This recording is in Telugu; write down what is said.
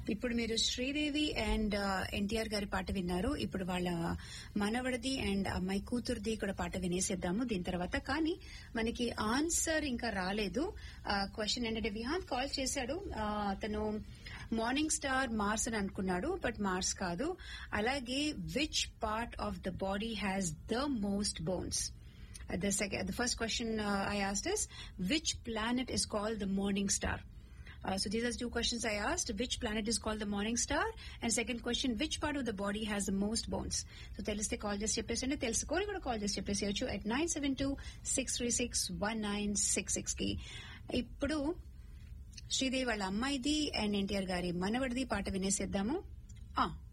ఇప్పుడు మీరు శ్రీదేవి అండ్ ఎన్టీఆర్ గారి పాట విన్నారు ఇప్పుడు వాళ్ళ మనవడిది అండ్ అమ్మాయి కూతురుది కూడా పాట వినేసేద్దాము దీని తర్వాత కానీ మనకి ఆన్సర్ ఇంకా రాలేదు క్వశ్చన్ ఏంటంటే విహాన్ కాల్ చేశాడు ఆ, అతను మార్నింగ్ స్టార్ మార్స్ అని అనుకున్నాడు బట్ మార్స్ కాదు అలాగే which part of the body has the most bones the second, the first question uh, I asked is, which planet is called the morning star? Uh, so these are two questions I asked. Which planet is called the morning star? And second question, which part of the body has the most bones? So తెలిస్తే కాల్ చేసి చెప్పేసండి తెలుసుకొని కూడా కాల్ చేసి చెప్పేసేయచ్చు at nine seven two six three six one nine six six కి ఇప్పుడు శ్రీదేవి వాళ్ళ అమ్మాయిది అండ్ ఎన్టీఆర్ గారి మనవడిది పాట వినేసేద్దాము ఆ